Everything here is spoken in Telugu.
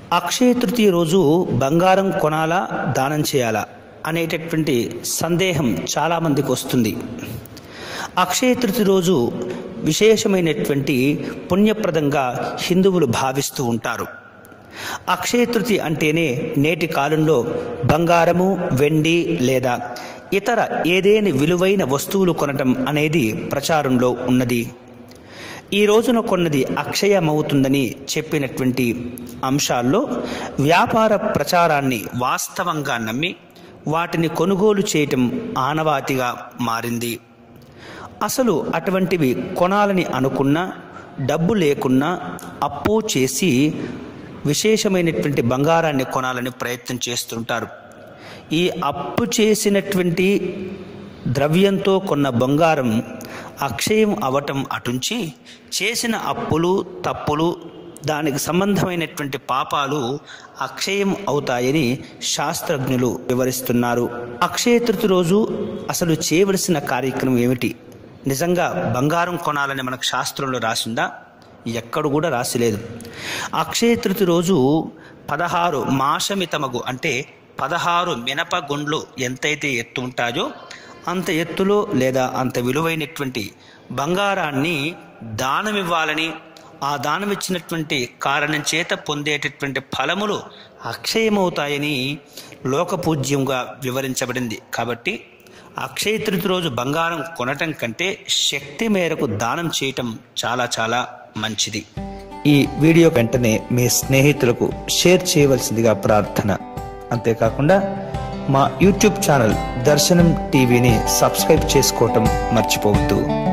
అక్షయ తృతీయ రోజు బంగారం కొనాలా దానం చేయాలా అనేటటువంటి సందేహం చాలామందికి వస్తుంది అక్షయ తృతీయ రోజు విశేషమైనటువంటి పుణ్యప్రదంగా హిందువులు భావిస్తూ ఉంటారు అక్షయ తృతీయ అంటేనే నేటి కాలంలో బంగారము వెండి లేదా ఇతర ఏదేని విలువైన వస్తువులు కొనటం అనేది ప్రచారంలో ఉన్నది ఈ రోజున కొన్నది అక్షయమవుతుందని చెప్పినటువంటి అంశాల్లో వ్యాపార ప్రచారాన్ని వాస్తవంగా నమ్మి వాటిని కొనుగోలు చేయటం ఆనవాతిగా మారింది అసలు అటువంటివి కొనాలని అనుకున్నా డబ్బు లేకున్నా అప్పు చేసి విశేషమైనటువంటి బంగారాన్ని కొనాలని ప్రయత్నం చేస్తుంటారు ఈ అప్పు చేసినటువంటి ద్రవ్యంతో కొన్న బంగారం అక్షయం అవటం అటుంచి చేసిన అప్పులు తప్పులు దానికి సంబంధమైనటువంటి పాపాలు అక్షయం అవుతాయని శాస్త్రజ్ఞులు వివరిస్తున్నారు అక్షయ తృతీయ రోజు అసలు చేయవలసిన కార్యక్రమం ఏమిటి నిజంగా బంగారం కొనాలని మనకు శాస్త్రంలో రాసిందా ఎక్కడ కూడా రాసిలేదు అక్షయ తృతీయ రోజు పదహారు మాషమితమగు అంటే పదహారు మినప గుండ్లు ఎంతైతే ఎత్తు ఉంటాయో అంత ఎత్తులో లేదా అంత విలువైనటువంటి బంగారాన్ని దానమివ్వాలని ఆ దానం ఇచ్చినటువంటి కారణం చేత పొందేటటువంటి ఫలములు అక్షయమవుతాయని లోకపూజ్యంగా వివరించబడింది కాబట్టి అక్షయ తృతీయ రోజు బంగారం కొనటం కంటే శక్తి మేరకు దానం చేయటం చాలా చాలా మంచిది ఈ వీడియో వెంటనే మీ స్నేహితులకు షేర్ చేయవలసిందిగా ప్రార్థన అంతేకాకుండా మా యూట్యూబ్ ఛానల్ దర్శనం టీవీని సబ్స్క్రైబ్ చేసుకోవటం మర్చిపోవద్దు